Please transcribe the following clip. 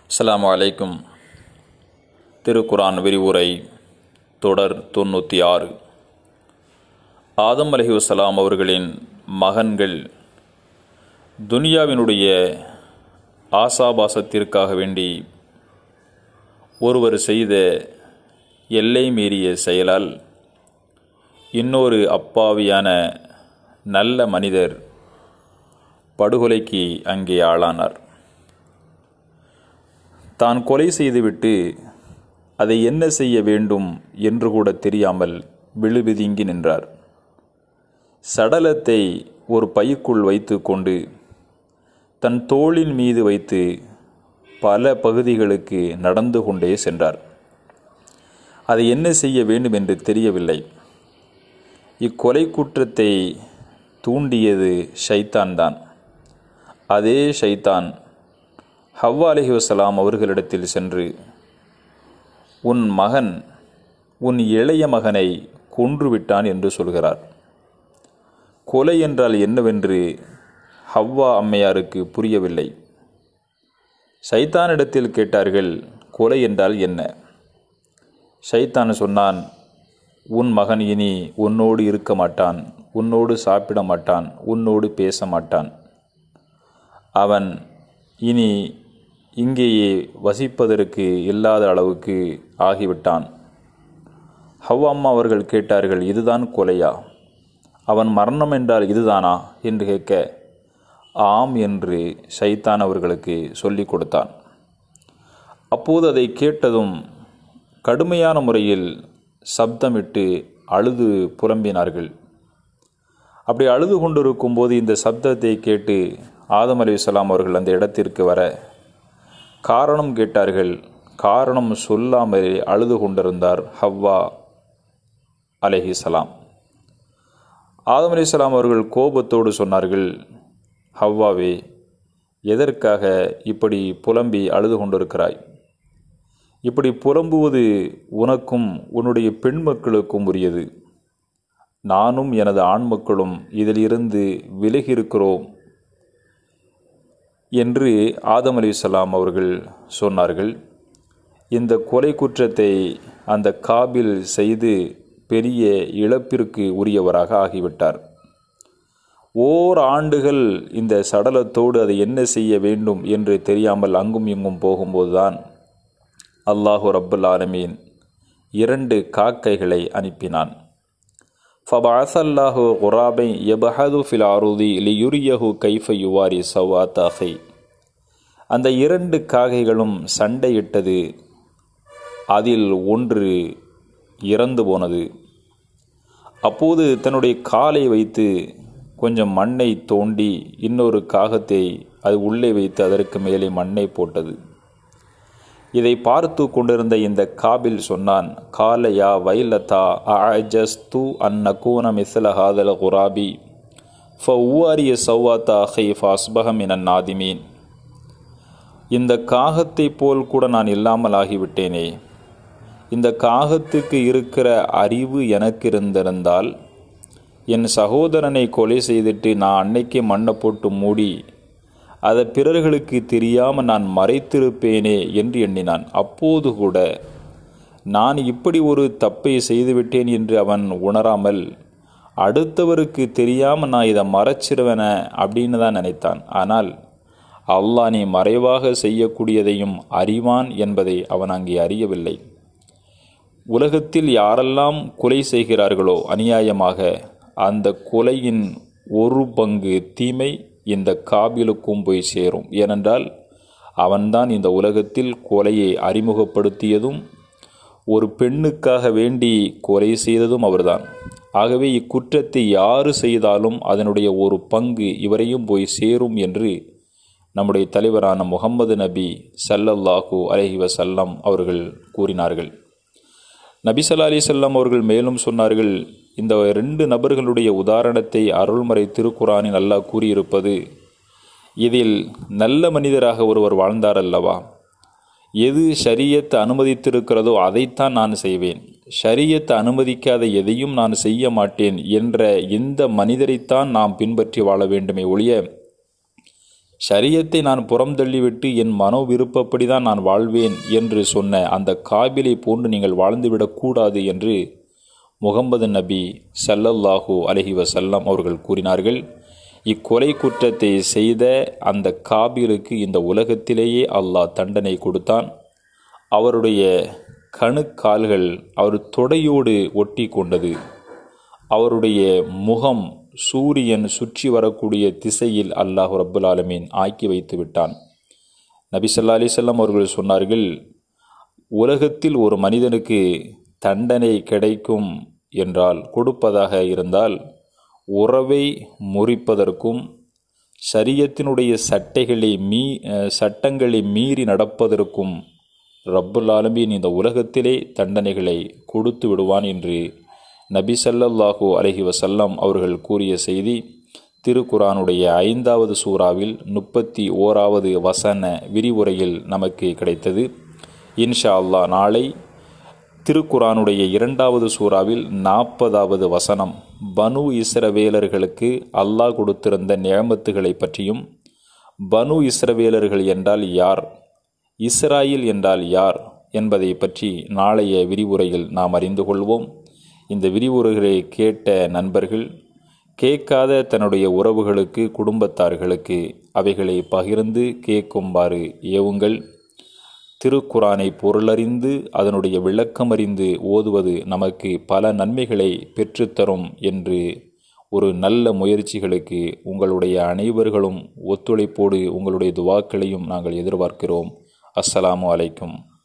அஸ்ஸலாமு அலைக்கும் திருக்குரான் விரிவுரை தொடர் தொண்ணூற்றி ஆறு ஆதம் அலஹி வசலாம் அவர்களின் மகன்கள் துனியாவினுடைய ஆசாபாசத்திற்காக வேண்டி ஒருவர் செய்த எல்லை மீறிய செயலால் இன்னொரு அப்பாவியான நல்ல மனிதர் படுகொலைக்கு அங்கே ஆளானார் தான் கொலை செய்துவிட்டு அதை என்ன செய்ய வேண்டும் என்று கூட தெரியாமல் விழுபிதுங்கி நின்றார் சடலத்தை ஒரு பைக்குள் வைத்து கொண்டு தன் தோளின் மீது வைத்து பல பகுதிகளுக்கு நடந்து கொண்டே சென்றார் அதை என்ன செய்ய வேண்டும் என்று தெரியவில்லை இக்கொலை குற்றத்தை தூண்டியது ஷைத்தான் தான் அதே ஷைத்தான் ஹவ்வா அலஹி வசலாம் அவர்களிடத்தில் சென்று உன் மகன் உன் இளைய மகனை கொன்றுவிட்டான் என்று சொல்கிறார் கொலை என்றால் என்னவென்று ஹவ்வா அம்மையாருக்கு புரியவில்லை சைத்தானிடத்தில் கேட்டார்கள் கொலை என்றால் என்ன ஷைத்தான் சொன்னான் உன் மகன் இனி உன்னோடு இருக்க மாட்டான் உன்னோடு சாப்பிட மாட்டான் உன்னோடு பேச மாட்டான் அவன் இனி இங்கேயே வசிப்பதற்கு இல்லாத அளவுக்கு ஆகிவிட்டான் ஹவ்வம்மா அவர்கள் கேட்டார்கள் இதுதான் கொலையா அவன் மரணம் என்றால் இதுதானா என்று கேட்க ஆம் என்று ஷைத்தான் அவர்களுக்கு சொல்லிக் கொடுத்தான் அப்போது அதை கேட்டதும் கடுமையான முறையில் சப்தமிட்டு அழுது புலம்பினார்கள் அப்படி அழுது கொண்டிருக்கும் போது இந்த சப்தத்தை கேட்டு ஆதம் அலி இஸ்லாம் அவர்கள் அந்த இடத்திற்கு வர காரணம் கேட்டார்கள் காரணம் சொல்லாமலே அழுது கொண்டிருந்தார் ஹவ்வா அலஹி சலாம் ஆதம் அலி இஸ்லாம் அவர்கள் கோபத்தோடு சொன்னார்கள் ஹவ்வாவே எதற்காக இப்படி புலம்பி அழுது கொண்டிருக்கிறாய் இப்படி புலம்புவது உனக்கும் உன்னுடைய பெண் மக்களுக்கும் உரியது நானும் எனது ஆண் மக்களும் இதிலிருந்து விலகியிருக்கிறோம் என்று ஆதம் அலி இஸ்லாம் அவர்கள் சொன்னார்கள் இந்த கொலை குற்றத்தை அந்த காபில் செய்து பெரிய இழப்பிற்கு உரியவராக ஆகிவிட்டார் ஓர் ஆண்டுகள் இந்த சடலத்தோடு அதை என்ன செய்ய வேண்டும் என்று தெரியாமல் அங்கும் இங்கும் போகும்போதுதான் அல்லாஹு ரப்புல் ஆலமீன் இரண்டு காக்கைகளை அனுப்பினான் ஃபபாசல்லாஹு குராபை எபஹது ஃபில் ஆருதி லியுரியஹு கைஃப யுவாரி சவா தஹை அந்த இரண்டு காகைகளும் சண்டையிட்டது அதில் ஒன்று இறந்து போனது அப்போது தன்னுடைய காலை வைத்து கொஞ்சம் மண்ணை தோண்டி இன்னொரு காகத்தை அது உள்ளே வைத்து அதற்கு மேலே மண்ணை போட்டது இதை பார்த்து கொண்டிருந்த இந்த காபில் சொன்னான் காலையா வைலதா அஜஸ்து அந்நகூன மிஸ்ல ஹாதல குராபி ஃபுவாரிய சௌவாத்தா ஹை ஃபாஸ்பகம் என நாதிமீன் இந்த காகத்தை போல் கூட நான் இல்லாமல் ஆகிவிட்டேனே இந்த காகத்துக்கு இருக்கிற அறிவு எனக்கு இருந்திருந்தால் என் சகோதரனை கொலை செய்துட்டு நான் அன்னைக்கு மண்ணை போட்டு மூடி அதை பிறர்களுக்கு தெரியாமல் நான் மறைத்திருப்பேனே என்று எண்ணினான் அப்போது கூட நான் இப்படி ஒரு தப்பை செய்துவிட்டேன் என்று அவன் உணராமல் அடுத்தவருக்கு தெரியாமல் நான் இதை மறைச்சிருவேன அப்படின்னு தான் நினைத்தான் ஆனால் அல்லாஹ் நீ மறைவாக செய்யக்கூடியதையும் அறிவான் என்பதை அவன் அங்கே அறியவில்லை உலகத்தில் யாரெல்லாம் கொலை செய்கிறார்களோ அநியாயமாக அந்த கொலையின் ஒரு பங்கு தீமை இந்த காபிலுக்கும் போய் சேரும் ஏனென்றால் அவன்தான் இந்த உலகத்தில் கொலையை அறிமுகப்படுத்தியதும் ஒரு பெண்ணுக்காக வேண்டி கொலை செய்ததும் அவர்தான் ஆகவே இக்குற்றத்தை யாரு செய்தாலும் அதனுடைய ஒரு பங்கு இவரையும் போய் சேரும் என்று நம்முடைய தலைவரான முகம்மது நபி சல்லல்லாஹூ அலஹி வசல்லம் அவர்கள் கூறினார்கள் நபி சல்லா அலி செல்லம் அவர்கள் மேலும் சொன்னார்கள் இந்த ரெண்டு நபர்களுடைய உதாரணத்தை அருள்மறை திருக்குறானில் அல்லாஹ் கூறியிருப்பது இதில் நல்ல மனிதராக ஒருவர் வாழ்ந்தார் அல்லவா எது ஷரியத்தை அனுமதித்திருக்கிறதோ அதைத்தான் நான் செய்வேன் ஷரியத்தை அனுமதிக்காத எதையும் நான் செய்ய மாட்டேன் என்ற இந்த மனிதரைத்தான் நாம் பின்பற்றி வாழ வேண்டுமே ஒழிய ஷரியத்தை நான் புறம் தள்ளிவிட்டு என் மனோ விருப்பப்படி தான் நான் வாழ்வேன் என்று சொன்ன அந்த காபிலை போன்று நீங்கள் வாழ்ந்துவிடக்கூடாது என்று முகமது நபி சல்லல்லாஹூ அலஹி வசல்லம் அவர்கள் கூறினார்கள் இக்கொலை குற்றத்தை செய்த அந்த காபிலுக்கு இந்த உலகத்திலேயே அல்லாஹ் தண்டனை கொடுத்தான் அவருடைய கணுக்கால்கள் அவர் தொடையோடு ஒட்டி கொண்டது அவருடைய முகம் சூரியன் சுற்றி வரக்கூடிய திசையில் அல்லாஹ் ரப்புல் ஆலமீன் ஆக்கி வைத்து விட்டான் நபி சொல்லா அலிசல்லாம் அவர்கள் சொன்னார்கள் உலகத்தில் ஒரு மனிதனுக்கு தண்டனை கிடைக்கும் என்றால் கொடுப்பதாக இருந்தால் உறவை முறிப்பதற்கும் சரியத்தினுடைய சட்டைகளை மீ சட்டங்களை மீறி நடப்பதற்கும் ரப்புல் ஆலமீன் இந்த உலகத்திலே தண்டனைகளை கொடுத்து விடுவான் என்று நபி சல்லல்லாஹூ அலஹி வசல்லம் அவர்கள் கூறிய செய்தி திருக்குரானுடைய ஐந்தாவது சூறாவில் முப்பத்தி ஓராவது வசன விரிவுரையில் நமக்கு கிடைத்தது இன்ஷா அல்லா நாளை திருக்குரானுடைய இரண்டாவது சூறாவில் நாற்பதாவது வசனம் பனு இஸ்ரவேலர்களுக்கு அல்லாஹ் கொடுத்திருந்த நியமத்துகளை பற்றியும் பனு இஸ்ரவேலர்கள் என்றால் யார் இஸ்ராயில் என்றால் யார் என்பதை பற்றி நாளைய விரிவுரையில் நாம் அறிந்து கொள்வோம் இந்த விரிவுரைகளை கேட்ட நண்பர்கள் கேட்காத தன்னுடைய உறவுகளுக்கு குடும்பத்தார்களுக்கு அவைகளை பகிர்ந்து கேட்கும்பாறு ஏவுங்கள் திருக்குரானை பொருளறிந்து அதனுடைய விளக்கமறிந்து ஓதுவது நமக்கு பல நன்மைகளை பெற்றுத்தரும் என்று ஒரு நல்ல முயற்சிகளுக்கு உங்களுடைய அனைவர்களும் ஒத்துழைப்போடு உங்களுடைய துவாக்களையும் நாங்கள் எதிர்பார்க்கிறோம் அஸ்ஸலாமு அலைக்கும்